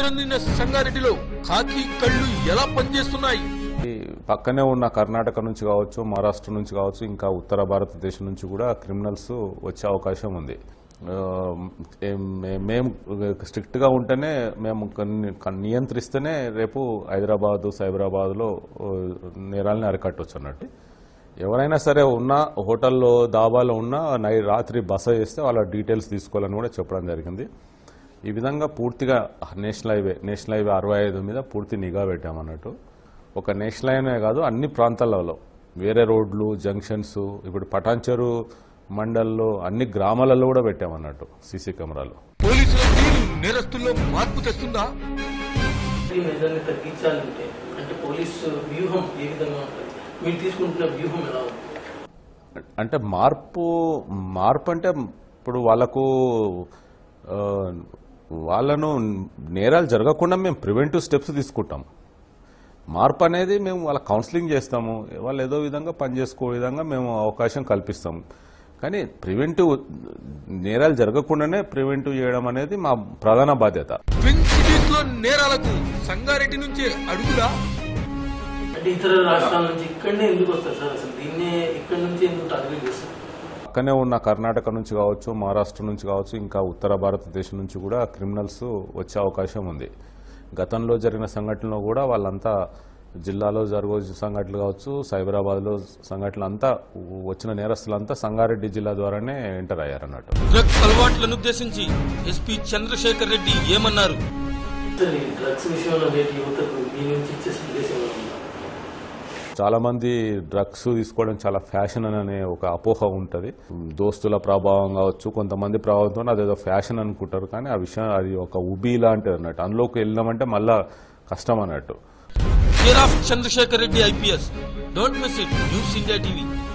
దైనందిన సంగారెడ్డిలో కాకి కళ్ళు ఎలా పనిచేస్తున్నాయి ఈ పక్కనే ఉన్న కర్ణాటక నుంచి కావచ్చు మహారాష్ట్ర నుంచి కావచ్చు ఇంకా ఉత్తర భారతదేశం నుంచి కూడా క్రిమినల్స్ వచ్చే అవకాశం ఉంది ఆ, ఏం- మే- మేము స్ట్రిక్ట్గా ఉంటేనే మేము కొన్ని- కొన్ని నియంత్రిస్తేనే రేపు హైదరాబాద్ సైబరాబాద్లో ఆ, నేరాలని అరికట్టవచ్చు అన్నట్టు ఎవరైనా సరే ఉన్న హోటల్లో దాబాలో ఉన్న నై రాత్రి బస చేస్తే వాళ్ళ డీటెయిల్స్ తీసుకోవాలని కూడా చెప్పడం జరిగింది ఈ విధంగా పూర్తిగా నేషనల్ హైవే నేషనల్ హైవే అరవై ఐదు మీద పూర్తి నిఘా పెట్టామన్నట్టు ఒక నేషనల్ హైవే కాదు అన్ని ప్రాంతాలలో వేరే రోడ్లు జంక్షన్స్ ఇప్పుడు పటాన్చెరు మండల్లో అన్ని గ్రామాలలో కూడా పెట్టామన్నట్టు సీసీ కెమెరాలు పోలీసుల తీరు నేరస్తుల్లో మార్పు తెస్తుందా ఈ నిజాన్ని తగ్గించాలంటే అంటే పోలీసు వ్యూహం ఏ విధంగా ఉంటుంది మీరు తీసుకుంటున్న వ్యూహం ఎలా ఉంది అంటే మార్పు మార్పు అంటే ఇప్పుడు వాళ్ళకు ఆ, వాళ్ళను నేరాలు జరగకుండా మేము ప్రివెంటివ్ స్టెప్స్ తీసుకుంటాం మార్పు అనేది మేము వాళ్ళ కౌన్సిలింగ్ చేస్తాము వాళ్ళు ఏదో విధంగా పనిచేసుకో విధంగా మేము అవకాశం కల్పిస్తాము కానీ ప్రివెంటివ్ నేరాలు జరగకుండానే ప్రివెంటివ్ చేయడం అనేది మా ప్రధాన బాధ్యత ట్విన్ సిటీస్ లో నేరాలకు సంగారెడ్డి నుంచే అడుగులా అంటే ఇతర రాష్ట్రాల నుంచి ఇక్కడనే ఎందుకు వస్తారు సార్ అసలు దీన్నే ఇక్కడ నుంచి ఎందుకు టార్గెట్ చేస్తారు పక్కనే ఉన్న కర్ణాటక నుంచి కావచ్చు మహారాష్ట్ర నుంచి కావచ్చు ఇంకా ఉత్తర భారతదేశం నుంచి కూడా క్రిమినల్స్ వచ్చే అవకాశం ఉంది గతంలో జరిగిన సంఘటనలో కూడా వాళ్ళంతా జిల్లాలో జరుగు సంఘటనలు కావచ్చు సైబరాబాద్లో సంఘటనలు అంతా వచ్చిన నేరస్తులంతా సంగారెడ్డి జిల్లా ద్వారానే ఎంటర్ అయ్యారన్నట్టు డ్రగ్స్ అలవాట్లను ఉద్దేశించి ఎస్పీ చంద్రశేఖర్ రెడ్డి ఏమన్నారు సార్ ఈ డ్రగ్స్ విషయంలో నేటి యువతకు మీ నుంచి ఇచ్చే సందేశం ఏమైనా ఉందా? చాలా మంది డ్రగ్స్ తీసుకోవడం చాలా ఫ్యాషన్ అనే ఒక అపోహ ఉంటుంది దోస్తుల ప్రభావం కావచ్చు కొంతమంది ప్రభావంతో అదేదో ఫ్యాషన్ అనుకుంటారు కానీ ఆ విషయం అది ఒక ఉబి లాంటిది అన్నట్టు అందులోకి వెళ్ళినామంటే మళ్ళా కష్టం అన్నట్టు care of Chandrasekhar Reddy IPS don't miss it news India TV